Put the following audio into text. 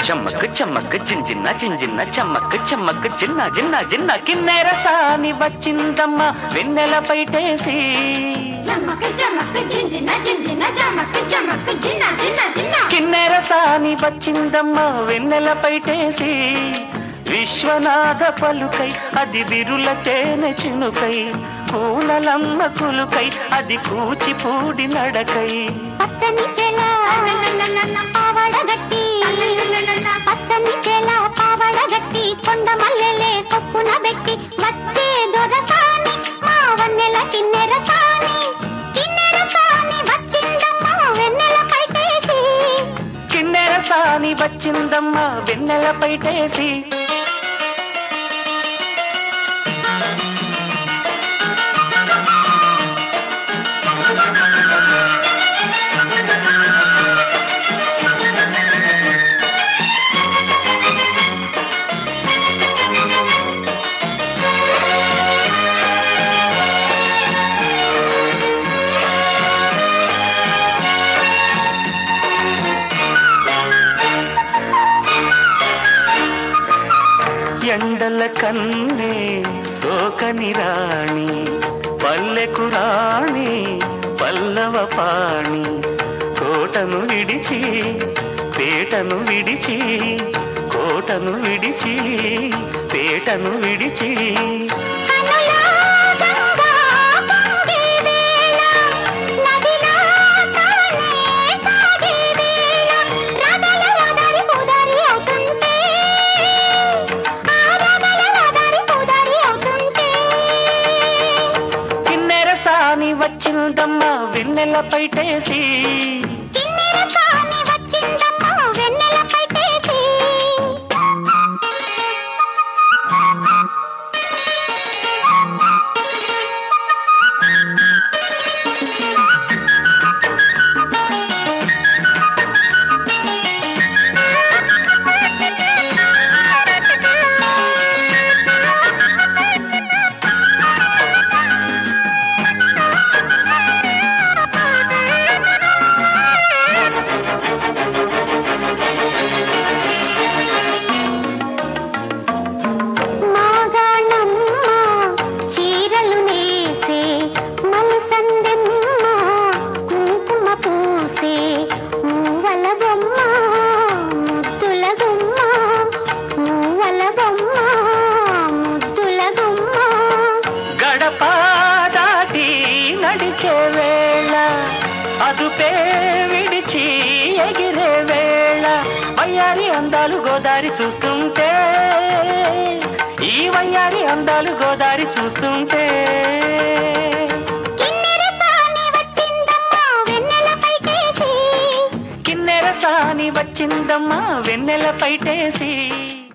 చెమ్మక్ చెమ్మక్ చింజిన్న చింజిన్న చెమ్మక్ చెమ్మక్ చిన్న చిన్న చిన్న కిన్నెర సాని వచ్చిందమ్మ వెన్నెల పైటేసి జమక్ జమక్ జింజిన జింజిన జమక్ జమక్ జిన్న జిన్న జిన్న కిన్నెర సాని వచ్చిందమ్మ వెన్నెల పైటేసి విశ్వనాథ పలుకై అది విరుల తేనె చినుకై కూలలమ్మ కులుకై అది కూచిపూడి నడకై పచ్చని చెల పావడగట్టి పచ్చని చెల పావడగట్టి కొండ మల్లెలే కొప్పున పెట్టి వచ్చే దొరసాని మా వన్నెల కిన్నెర సాని కిన్నెర సాని వచ్చిందమ్మ వెన్నెల పైటేసి కిన్నెర సాని వచ్చిందమ్మ వెన్నెల పైటేసి ఎండల కన్నే సోకని రాణి పల్లెకు రాణి పల్లవ పాణి కోటను విడిచి పేటను విడిచి కోటను విడిచి పేటను విడిచి కనులా గంగా పొంగే వేళ నదిలా తానే సాగే వేళ రగల రగడి పుదరి అవుతుంటే ఆ రగల రగడి పుదరి అవుతుంటే కిన్నెర సాని వచ్చిందమ్మ వెన్నెల పైటేసి కిన్నెర సాని వచ్చిందమ్మ వెన్నెల పైటేసి మాగాణమ్మ చీరలు నేసే మలసందెమ్మ కుంకుమ పూసే మూవల బొమ్మ ముద్దుల గుమ్మ మూవల బొమ్మ ముద్దుల గుమ్మ గడప దాటి నడిచే వేళ అదుపే విడిచి ఎగిరే వేళ వయ్యారి అందాలు గోదారి చూస్తుంటే ఈ వయ్యారి అందాలు గోదారి చూస్తుంటే కిన్నెర సాని వచ్చిందమ్మ వెన్నెల పైకేసి కిన్నెర సాని వచ్చిందమ్మా వెన్నెల పైటేసి